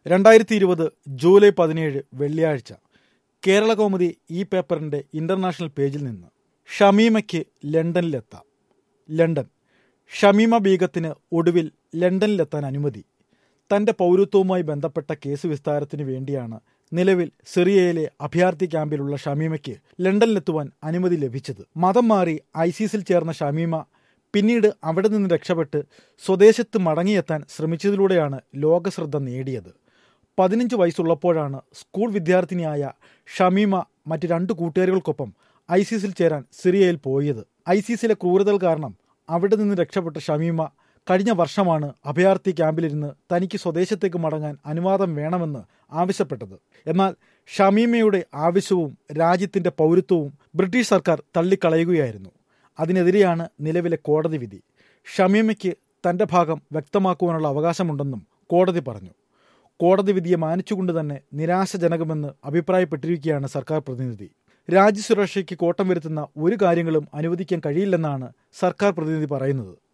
രണ്ടായിരത്തി ഇരുപത് ജൂലൈ പതിനേഴ് വെള്ളിയാഴ്ച കേരള കൗമുദി ഈ പേപ്പറിന്റെ ഇന്റർനാഷണൽ പേജിൽ നിന്ന് ഷമീമയ്ക്ക് ലണ്ടനിലെത്താം ലണ്ടൻ ഷമീമ ബീഗത്തിന് ഒടുവിൽ ലണ്ടനിലെത്താൻ അനുമതി തന്റെ പൗരത്വവുമായി ബന്ധപ്പെട്ട കേസ് വിസ്താരത്തിന് വേണ്ടിയാണ് നിലവിൽ സിറിയയിലെ അഭയാർത്ഥി ക്യാമ്പിലുള്ള ഷമീമയ്ക്ക് ലണ്ടനിലെത്തുവാൻ അനുമതി ലഭിച്ചത് മതം മാറി ഐസിസിൽ ചേർന്ന ഷമീമ പിന്നീട് അവിടെ നിന്ന് രക്ഷപ്പെട്ട് സ്വദേശത്ത് മടങ്ങിയെത്താൻ ശ്രമിച്ചതിലൂടെയാണ് ലോകശ്രദ്ധ നേടിയത് പതിനഞ്ച് വയസ്സുള്ളപ്പോഴാണ് സ്കൂൾ വിദ്യാർത്ഥിനിയായ ഷമീമ മറ്റ് രണ്ട് കൂട്ടുകാരികൾക്കൊപ്പം ഐസിസിൽ ചേരാൻ സിറിയയിൽ പോയത് ഐസിസിലെ ക്രൂരതകൾ കാരണം അവിടെ നിന്ന് രക്ഷപ്പെട്ട ഷമീമ കഴിഞ്ഞ വർഷമാണ് അഭയാർത്ഥി ക്യാമ്പിലിരുന്ന് തനിക്ക് സ്വദേശത്തേക്ക് മടങ്ങാൻ അനുവാദം വേണമെന്ന് ആവശ്യപ്പെട്ടത് എന്നാൽ ഷമീമയുടെ ആവശ്യവും രാജ്യത്തിന്റെ പൗരത്വവും ബ്രിട്ടീഷ് സർക്കാർ തള്ളിക്കളയുകയായിരുന്നു അതിനെതിരെയാണ് നിലവിലെ കോടതി വിധി ഷമീമയ്ക്ക് തന്റെ ഭാഗം വ്യക്തമാക്കുവാനുള്ള അവകാശമുണ്ടെന്നും കോടതി പറഞ്ഞു കോടതി വിധിയെ മാനിച്ചുകൊണ്ട് തന്നെ നിരാശജനകമെന്ന് അഭിപ്രായപ്പെട്ടിരിക്കുകയാണ് സർക്കാർ പ്രതിനിധി രാജ്യസുരക്ഷയ്ക്ക് കോട്ടം വരുത്തുന്ന ഒരു കാര്യങ്ങളും അനുവദിക്കാൻ കഴിയില്ലെന്നാണ് സർക്കാർ പ്രതിനിധി പറയുന്നത്